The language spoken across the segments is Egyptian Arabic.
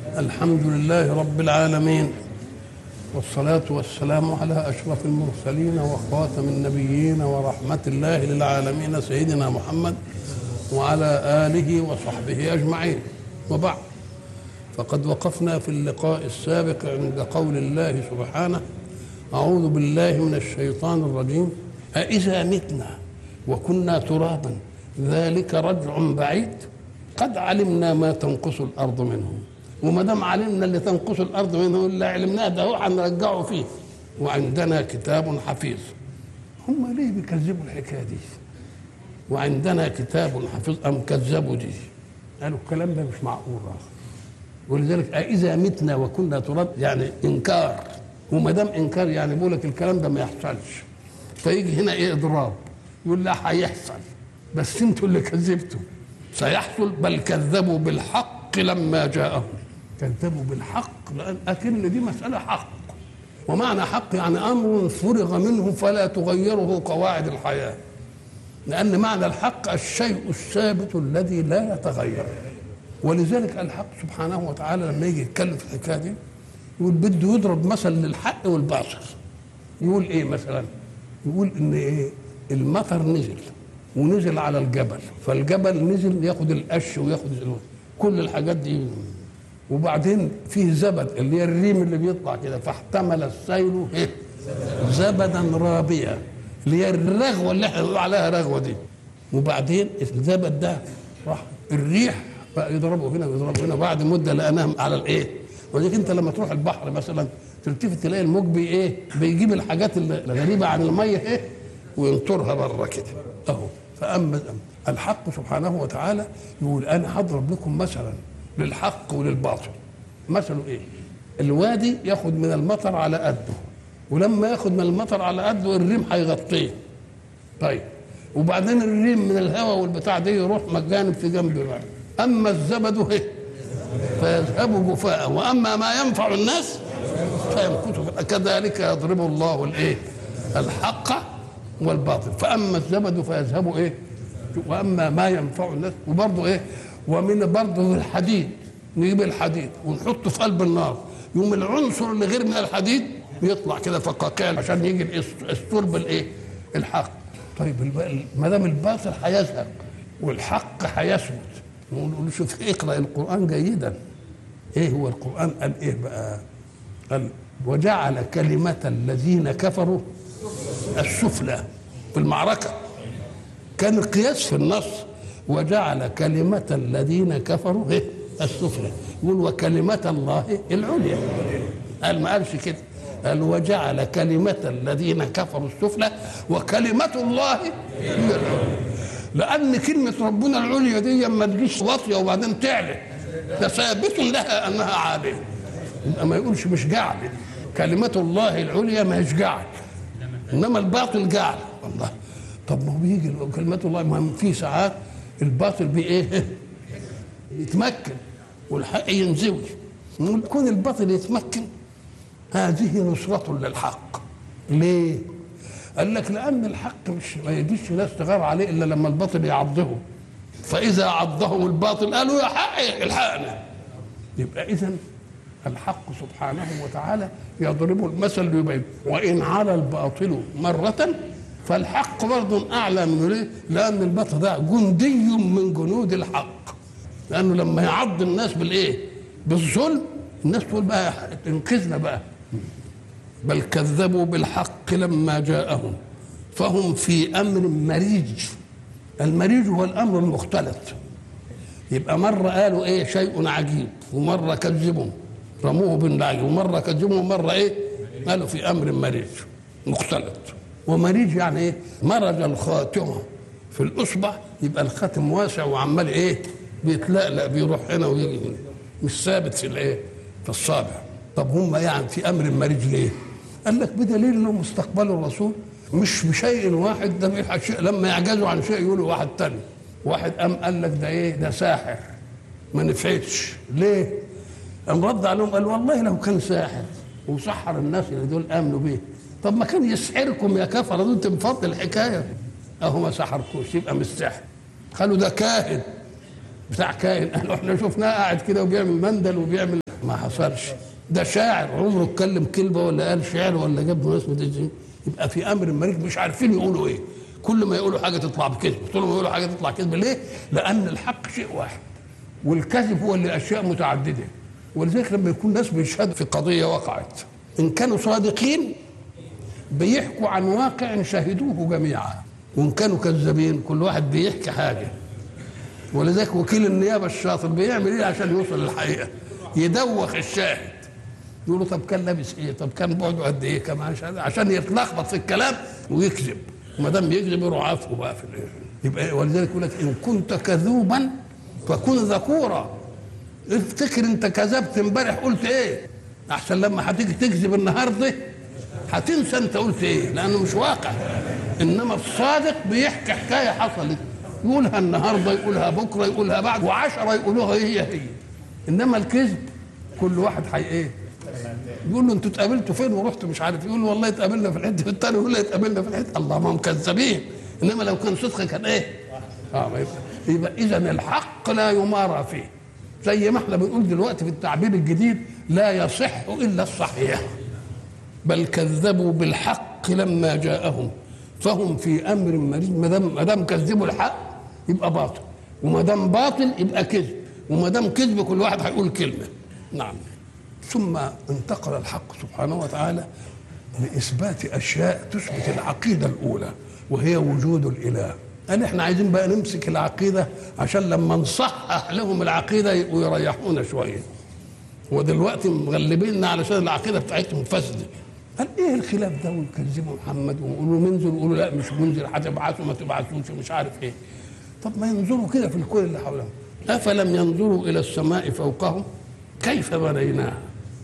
الحمد لله رب العالمين والصلاة والسلام على أشرف المرسلين وخاتم النبيين ورحمة الله للعالمين سيدنا محمد وعلى آله وصحبه أجمعين وبعد فقد وقفنا في اللقاء السابق عند قول الله سبحانه أعوذ بالله من الشيطان الرجيم أإذا متنا وكنا ترابا ذلك رجع بعيد قد علمنا ما تنقص الأرض منهم وما دام علمنا اللي تنقص الأرض منهم اللي علمناه ده هو هنرجعه فيه وعندنا كتاب حفيظ هم ليه بيكذبوا الحكاية دي وعندنا كتاب حفيظ أم كذبوا دي قالوا الكلام ده مش معقول ولذلك أإذا متنا وكنا تراب يعني إنكار وما دام إنكار يعني بيقول لك الكلام ده ما يحصلش فيجي هنا إيه إضراب يقول لا هيحصل بس انتوا اللي كذبتوا سيحصل بل كذبوا بالحق لما جاءهم كذبوا بالحق لأن أكن دي مسألة حق ومعنى حق يعني أمر فرغ منه فلا تغيره قواعد الحياة لأن معنى الحق الشيء الثابت الذي لا يتغير ولذلك الحق سبحانه وتعالى لما يجي يتكلم في الحكايه دي يقول بده يضرب مثل للحق والباطل يقول ايه مثلا يقول ان ايه المطر نزل ونزل على الجبل فالجبل نزل ياخد القش وياخد كل الحاجات دي وبعدين فيه زبد اللي هي الريم اللي بيطلع كده فاحتمل السيل ايه زبدا رابيا اللي هي الرغوه اللي احنا بنقول عليها رغوه دي وبعدين الزبد ده راح الريح بقى يضربوا هنا ويضربوا هنا بعد مده لقيناهم على الايه ولذلك انت لما تروح البحر مثلا تلتفت تلاقي الموج بي ايه بيجيب الحاجات الغريبه عن الميه ايه وينطرها بره كده اهو فاما الحق سبحانه وتعالى يقول انا هضرب لكم مثلا للحق وللباطل مثله ايه الوادي ياخد من المطر على قده ولما ياخد من المطر على قده الريم هيغطيه طيب وبعدين الريم من الهواء والبتاع دي يروح مجانب في جنب بقى اما الزبد إيه؟ فيذهب جفاء واما ما ينفع الناس فيمكث كذلك يضرب الله الايه الحق والباطل فاما الزبد فيذهب ايه واما ما ينفع الناس وبرضه ايه ومن برضه الحديد نجيب الحديد ونحطه في قلب النار يوم العنصر اللي غير من الحديد يطلع كده فقاقيع عشان يجي السور بالايه الحق طيب ما دام الباطل هيذهب والحق هيثبت نقول شوف اقرا القران جيدا ايه هو القران قال ايه بقى قال وجعل كلمة الذين كفروا السفلى في المعركة كان القياس في النص وجعل كلمة الذين كفروا ايه السفلى يقول وكلمة الله العليا قال ما قالش كده قال وجعل كلمة الذين كفروا السفلى وكلمة الله هي العليا لأن كلمة ربنا العليا دي ما تجيش واطية وبعدين تعلى ده ثابت لها أنها عالية يبقى ما يقولش مش جعل كلمة الله العليا ما هيش جعل إنما الباطل جعل الله طب ما هو بيجي كلمة الله ما في ساعات الباطل بإيه؟ يتمكن والحق ينزوي نقول كون الباطل يتمكن هذه نصرة للحق ليه؟ قال لك لان الحق مش ما يجيش ناس تغار عليه الا لما الباطل يعضهم فاذا عضهم الباطل قالوا يا حق الحقنا يبقى اذا الحق سبحانه وتعالى يضرب المثل ليبين وان على الباطل مره فالحق برضه اعلى منه ليه؟ لان الباطل ده جندي من جنود الحق لانه لما يعض الناس بالايه؟ بالظلم الناس تقول بقى انقذنا بقى بل كذبوا بالحق لما جاءهم فهم في امر مريج المريج هو الامر المختلط يبقى مره قالوا ايه شيء عجيب ومره كذبوا رموه بالنعي ومره كذبوا ومره ايه قالوا في امر مريج مختلط ومريج يعني ايه مرج الخاتمه في الاصبع يبقى الخاتم واسع وعمال ايه بيتلألأ بيروح هنا ويجي هنا مش ثابت في الايه في الصابع طب هم يعني في امر مريج ليه قال لك بدليل انهم استقبلوا الرسول مش بشيء واحد ده شيء لما يعجزوا عن شيء يقولوا واحد تاني واحد قام قال لك ده ايه ده ساحر ما نفعتش ليه؟ قام رد عليهم قال والله لو كان ساحر وسحر الناس اللي دول امنوا بيه طب ما كان يسحركم يا كفره دول تنفض الحكايه اهو ما سحركوش يبقى مش سحر قالوا ده كاهن بتاع كاهن قالوا احنا شفناه قاعد كده وبيعمل مندل وبيعمل ما حصلش ده شاعر عمره اتكلم كلمه ولا قال شعر ولا جاب مناسبه الدين يبقى في امر المريض مش عارفين يقولوا ايه كل ما يقولوا حاجه تطلع بكذب كل ما يقولوا حاجه تطلع كذب ليه؟ لان الحق شيء واحد والكذب هو اللي اشياء متعدده ولذلك لما يكون ناس بيشهدوا في قضيه وقعت ان كانوا صادقين بيحكوا عن واقع شهدوه جميعا وان كانوا كذابين كل واحد بيحكي حاجه ولذلك وكيل النيابه الشاطر بيعمل ايه عشان يوصل للحقيقه يدوخ الشاهد يقول له طب كان لابس ايه طب كان بعده قد ايه كمان عشان عشان يتلخبط في الكلام ويكذب وما دام يكذب يروح عافه بقى في الايه يبقى ولذلك يقول لك ان كنت كذوبا فكن ذكورا افتكر انت كذبت امبارح قلت ايه احسن لما هتيجي تكذب النهارده هتنسى انت قلت ايه لانه مش واقع انما الصادق بيحكي حكايه حصلت يقولها النهارده يقولها بكره يقولها بعد وعشرة يقولوها هي هي انما الكذب كل واحد حي ايه يقول له انتوا اتقابلتوا فين ورحتوا مش عارف يقول له والله اتقابلنا في الحته الثانيه يقول له اتقابلنا في الحته الله ما هم كذابين انما لو كان صدق كان ايه؟ اه ما يبقى, يبقى اذا الحق لا يمارى فيه زي ما احنا بنقول دلوقتي في التعبير الجديد لا يصح الا الصحيح بل كذبوا بالحق لما جاءهم فهم في امر مريض ما دام ما دام كذبوا الحق يبقى باطل وما دام باطل يبقى كذب وما دام كذب كل واحد هيقول كلمه نعم ثم انتقل الحق سبحانه وتعالى لاثبات اشياء تثبت العقيده الاولى وهي وجود الاله قال احنا عايزين بقى نمسك العقيده عشان لما نصحح لهم العقيده ويريحونا شويه ودلوقتي مغلبيننا علشان العقيده بتاعتهم فاسده قال ايه الخلاف ده ويكذبوا محمد ويقولوا منزل ويقولوا لا مش منزل هتبعثوا ما تبعثوش ومش عارف ايه طب ما ينظروا كده في الكون اللي حولهم افلم ينظروا الى السماء فوقهم كيف بنيناها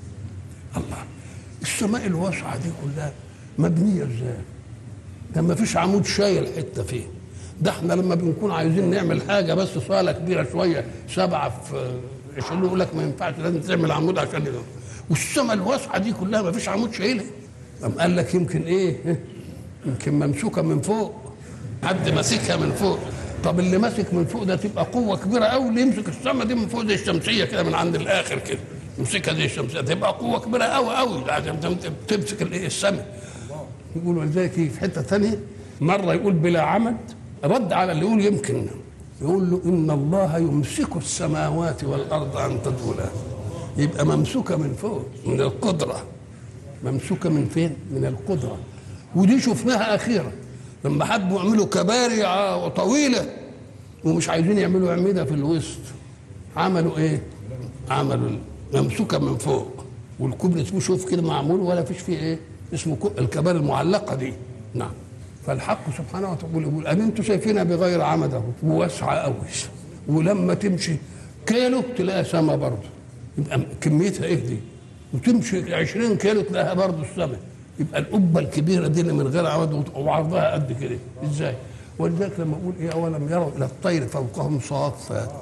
الله السماء الواسعه دي كلها مبنيه ازاي ده ما فيش عمود شايل حته فيه ده احنا لما بنكون عايزين نعمل حاجه بس صاله كبيره شويه سبعه في 20 يقول لك ما ينفعش لازم تعمل عمود عشان يدور. والسماء الواسعه دي كلها ما فيش عمود شايلها قام قال لك يمكن ايه يمكن ممسوكه من فوق حد ماسكها من فوق طب اللي ماسك من فوق ده تبقى قوه كبيره قوي اللي يمسك السماء دي من فوق زي الشمسيه كده من عند الاخر كده يمسكها زي الشمسيه تبقى قوه كبيره قوي قوي عشان تمسك الايه السماء يقول ولذلك في حته ثانيه مره يقول بلا عمد رد على اللي يقول يمكن يقول له ان الله يمسك السماوات والارض ان تزولا يبقى ممسوكه من فوق من القدره ممسوكه من فين؟ من القدره ودي شفناها اخيرا لما حبوا يعملوا كباري طويله ومش عايزين يعملوا اعمده في الوسط عملوا ايه؟ عملوا ممسوكه من فوق والكوبري اسمه شوف كده معمول ولا فيش فيه ايه؟ اسمه الكباري المعلقه دي نعم فالحق سبحانه وتعالى يقول ان انتم شايفينها بغير عمد اهو وواسعه قوي ولما تمشي كيلو تلاقيها سما برضه يبقى كميتها ايه دي؟ وتمشي 20 كيلو تلاقيها برضه السما يبقى القبه الكبيره دي اللي من غير عمد وعرضها قد كده ازاي؟ ولذلك لما اقول ايه اولم يروا الى الطير فوقهم صافات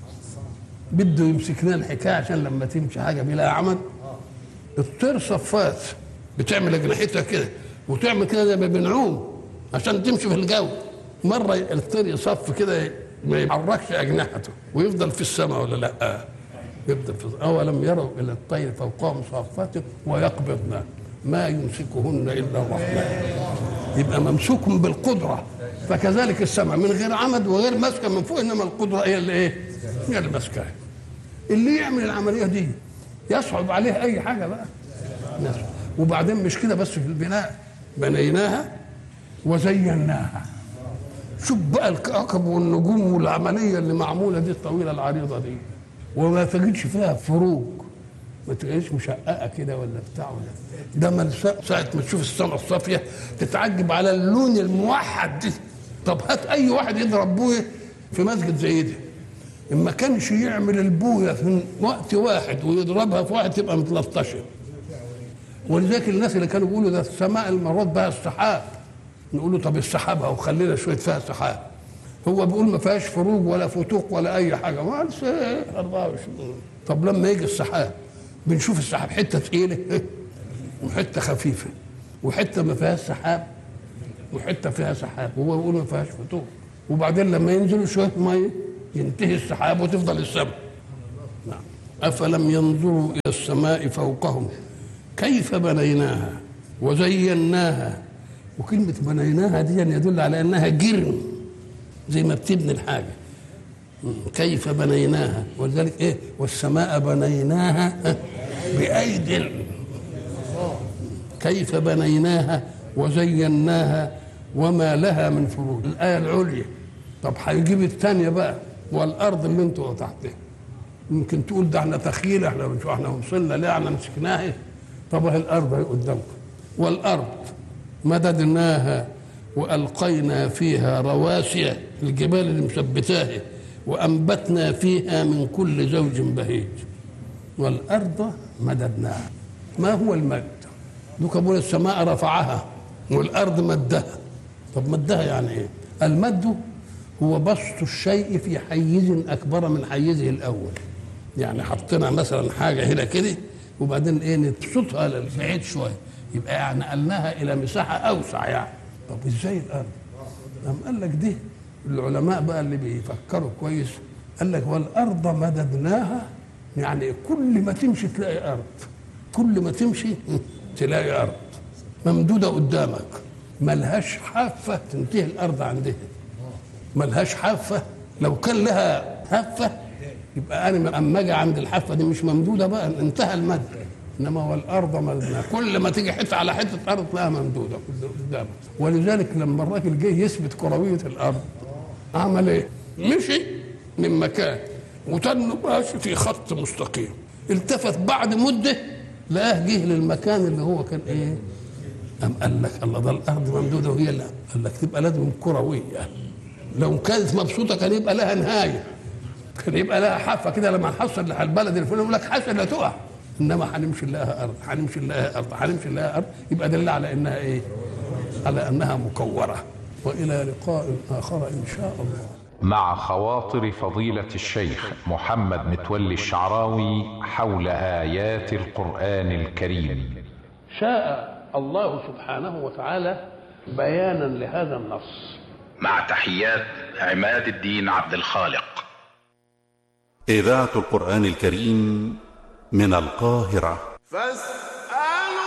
بده يمسك لنا الحكايه عشان لما تمشي حاجه بلا عمد الطير صفات بتعمل اجنحتها كده وتعمل كده زي ما بنعوم عشان تمشي في الجو مره الطير يصف كده ما يحركش اجنحته ويفضل في السماء ولا لا يفضل في اولم يروا الى الطير فوقهم صافات ويقبضن ما يمسكهن الا الرحمن يبقى ممسوك بالقدره فكذلك السماء من غير عمد وغير ماسكه من فوق انما القدره هي اللي ايه؟ هي اللي ماسكاها اللي يعمل العمليه دي يصعب عليه اي حاجه بقى ناس وبعدين مش كده بس في البناء بنيناها وزيناها شوف بقى الكواكب والنجوم والعمليه اللي معموله دي الطويله العريضه دي وما تجدش فيها فروج ما تلاقيش مشققه كده ولا بتاع ولا ده ما ساعه ما تشوف السماء الصافيه تتعجب على اللون الموحد دي طب هات اي واحد يضرب بويه في مسجد زي ده ما كانش يعمل البويه في وقت واحد ويضربها في واحد تبقى متلطشه ولذلك الناس اللي كانوا بيقولوا ده السماء المرات بها السحاب نقول له طب السحاب او خلينا شويه فيها سحاب هو بيقول ما فيهاش فروج ولا فتوق ولا اي حاجه ما 24 طب لما يجي السحاب بنشوف السحاب حته ثقيله وحته خفيفه وحته ما فيهاش سحاب وحته فيها سحاب وهو بيقول ما فيهاش فتوق وبعدين لما ينزلوا شويه ميه ينتهي السحاب وتفضل السماء نعم أفلم ينظروا إلى السماء فوقهم كيف بنيناها وزيناها وكلمة بنيناها دي يدل على أنها جرم زي ما بتبني الحاجة كيف بنيناها ولذلك إيه والسماء بنيناها بأيد كيف بنيناها وزيناها وما لها من فروج الآية العليا طب هيجيب الثانية بقى والأرض اللي انتوا تحتها يمكن تقول ده احنا تخيل احنا بنشوف احنا وصلنا ليه احنا مسكناها طب اهي الارض اهي قدامكم والارض مددناها والقينا فيها رواسي الجبال اللي مثبتاها وانبتنا فيها من كل زوج بهيج والارض مددناها ما هو المد؟ دوك بقول السماء رفعها والارض مدها طب مدها يعني ايه؟ المد هو بسط الشيء في حيز اكبر من حيزه الاول يعني حطينا مثلا حاجه هنا كده وبعدين ايه نبسطها للبعيد شويه يبقى يعني نقلناها الى مساحه اوسع يعني طب ازاي الارض؟ قام قال لك دي العلماء بقى اللي بيفكروا كويس قال لك والارض مددناها يعني كل ما تمشي تلاقي ارض كل ما تمشي تلاقي ارض ممدوده قدامك ملهاش حافه تنتهي الارض عندها ملهاش حافه لو كان لها حافه يبقى انا اما اجي عند الحافه دي مش ممدوده بقى انتهى المد انما والارض مددناها كل ما تيجي حته على حته ارض تلاقيها ممدوده قدامك ولذلك لما الراجل جه يثبت كرويه الارض عمل ايه؟ مشي من مكان وتنه ماشي في خط مستقيم التفت بعد مده لقاه جه للمكان اللي هو كان ايه؟ قام قال لك الله ده الارض ممدوده وهي لا قال لك تبقى لازم كرويه لو كانت مبسوطه كان يبقى لها نهايه كان يبقى لها حافه كده لما نحصل لها البلد الفلاني يقول لك حاسه لا تقع انما هنمشي لها ارض هنمشي لها ارض هنمشي لها ارض يبقى دل على انها ايه؟ على انها مكوره والى لقاء اخر ان شاء الله مع خواطر فضيلة الشيخ محمد متولي الشعراوي حول آيات القرآن الكريم شاء الله سبحانه وتعالى بيانا لهذا النص مع تحيات عماد الدين عبد الخالق إذاعة القرآن الكريم من القاهرة فاستمعوا